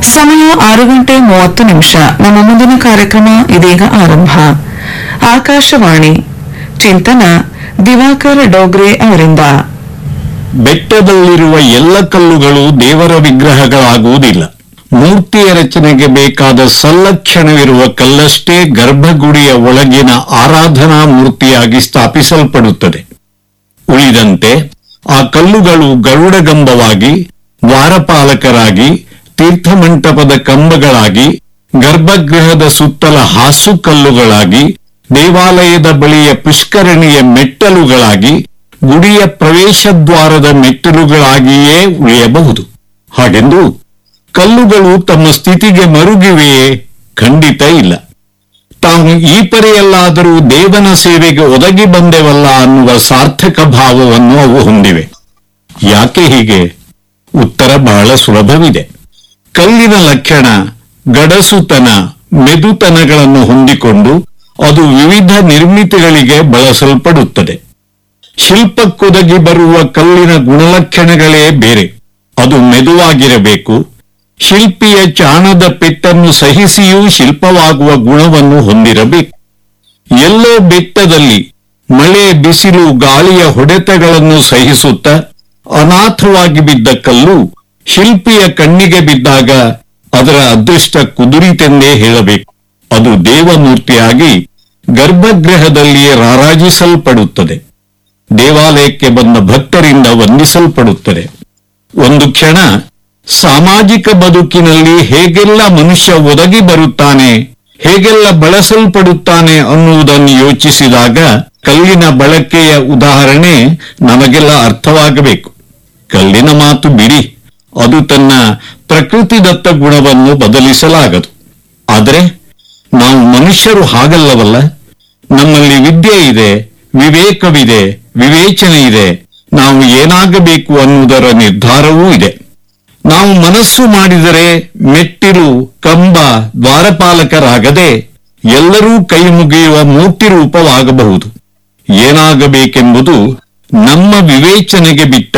ಸಮಯ ಆರು ಗಂಟೆ ಮೂವತ್ತು ನಿಮಿಷ ನಮ್ಮ ಮುಂದಿನ ಕಾರ್ಯಕ್ರಮ ಇದೀಗ ಆರಂಭ ಆಕಾಶವಾಣಿ ಚಿಂತನ ದಿವಾಕರ್ ಡೋಗ್ರೆ ಅವರಿಂದ ಬೆಟ್ಟದಲ್ಲಿರುವ ಎಲ್ಲ ಕಲ್ಲುಗಳು ದೇವರ ವಿಗ್ರಹಗಳಾಗುವುದಿಲ್ಲ ಮೂರ್ತಿಯ ರಚನೆಗೆ ಬೇಕಾದ ಸಲ್ಲಕ್ಷಣವಿರುವ ಕಲ್ಲಷ್ಟೇ ಗರ್ಭಗುಡಿಯ ಒಳಗಿನ ಆರಾಧನಾ ಮೂರ್ತಿಯಾಗಿ ಸ್ಥಾಪಿಸಲ್ಪಡುತ್ತದೆ ಉಳಿದಂತೆ ಆ ಕಲ್ಲುಗಳು ಗರುಡಗಂಬವಾಗಿ ದ್ವಾರಪಾಲಕರಾಗಿ ತೀರ್ಥಮಂಟಪದ ಕಂಬಗಳಾಗಿ ಗರ್ಭಗೃಹದ ಸುತ್ತಲ ಹಾಸು ಕಲ್ಲುಗಳಾಗಿ ದೇವಾಲಯದ ಬಳಿಯ ಪುಷ್ಕರಣಿಯ ಮೆಟ್ಟಲುಗಳಾಗಿ ಗುಡಿಯ ಪ್ರವೇಶದ್ವಾರದ ಮೆಟ್ಟಿಲುಗಳಾಗಿಯೇ ಉಳಿಯಬಹುದು ಹಾಗೆಂದು ಕಲ್ಲುಗಳು ತಮ್ಮ ಸ್ಥಿತಿಗೆ ಮರುಗಿವೆಯೇ ಖಂಡಿತ ಇಲ್ಲ ತಾವು ಈ ಪರೆಯಲ್ಲಾದರೂ ದೇವನ ಸೇವೆಗೆ ಒದಗಿ ಬಂದೆವಲ್ಲ ಅನ್ನುವ ಸಾರ್ಥಕ ಭಾವವನ್ನು ಅವು ಹೊಂದಿವೆ ಯಾಕೆ ಹೀಗೆ ಉತ್ತರ ಬಹಳ ಸುಲಭವಿದೆ ಕಲ್ಲಿನ ಲಕ್ಷಣ ಗಡಸುತನ ಮೆದುತನಗಳನ್ನು ಹೊಂದಿಕೊಂಡು ಅದು ವಿವಿಧ ನಿರ್ಮಿತಿಗಳಿಗೆ ಬಳಸಲ್ಪಡುತ್ತದೆ ಶಿಲ್ಪಕ್ಕೊದಗಿ ಬರುವ ಕಲ್ಲಿನ ಗುಣಲಕ್ಷಣಗಳೇ ಬೇರೆ ಅದು ಮೆದುವಾಗಿರಬೇಕು ಶಿಲ್ಪಿಯ ಚಾಣದ ಪೆಟ್ಟನ್ನು ಸಹಿಸಿಯೂ ಶಿಲ್ಪವಾಗುವ ಗುಣವನ್ನು ಹೊಂದಿರಬೇಕು ಎಲ್ಲೋ ಬೆಟ್ಟದಲ್ಲಿ ಮಳೆ ಬಿಸಿಲು ಗಾಳಿಯ ಹೊಡೆತಗಳನ್ನು ಸಹಿಸುತ್ತಾ ಅನಾಥವಾಗಿ ಬಿದ್ದ ಕಲ್ಲು ಶಿಲ್ಪಿಯ ಕಣ್ಣಿಗೆ ಬಿದ್ದಾಗ ಅದರ ಅದೃಷ್ಟ ಕುದುರಿತೆಂದೇ ಹೇಳಬೇಕು ಅದು ದೇವಮೂರ್ತಿಯಾಗಿ ಗರ್ಭಗೃಹದಲ್ಲಿಯೇ ರಾರಾಜಿಸಲ್ಪಡುತ್ತದೆ ದೇವಾಲಯಕ್ಕೆ ಬಂದ ಭಕ್ತರಿಂದ ವಂದಿಸಲ್ಪಡುತ್ತದೆ ಒಂದು ಕ್ಷಣ ಸಾಮಾಜಿಕ ಬದುಕಿನಲ್ಲಿ ಹೇಗೆಲ್ಲ ಮನುಷ್ಯ ಒದಗಿ ಬರುತ್ತಾನೆ ಹೇಗೆಲ್ಲ ಬಳಸಲ್ಪಡುತ್ತಾನೆ ಅನ್ನುವುದನ್ನು ಯೋಚಿಸಿದಾಗ ಕಲ್ಲಿನ ಬಳಕೆಯ ಉದಾಹರಣೆ ನಮಗೆಲ್ಲ ಅರ್ಥವಾಗಬೇಕು ಕಲ್ಲಿನ ಮಾತು ಬಿಡಿ ಅದು ತನ್ನ ಪ್ರಕೃತಿದತ್ತ ಗುಣವನ್ನು ಬದಲಿಸಲಾಗದು ಆದರೆ ನಾವು ಮನುಷ್ಯರು ಹಾಗಲ್ಲವಲ್ಲ ನಮ್ಮಲ್ಲಿ ವಿದ್ಯೆ ಇದೆ ವಿವೇಕವಿದೆ ವಿವೇಚನೆ ಇದೆ ನಾವು ಏನಾಗಬೇಕು ಅನ್ನುವುದರ ನಿರ್ಧಾರವೂ ಇದೆ ನಾವು ಮನಸ್ಸು ಮಾಡಿದರೆ ಮೆಟ್ಟಿಲು ಕಂಬ ದ್ವಾರಪಾಲಕರಾಗದೆ ಎಲ್ಲರೂ ಕೈ ಮುಗಿಯುವ ಮೂರ್ತಿ ರೂಪವಾಗಬಹುದು ಏನಾಗಬೇಕೆಂಬುದು ನಮ್ಮ ವಿವೇಚನೆಗೆ ಬಿಟ್ಟ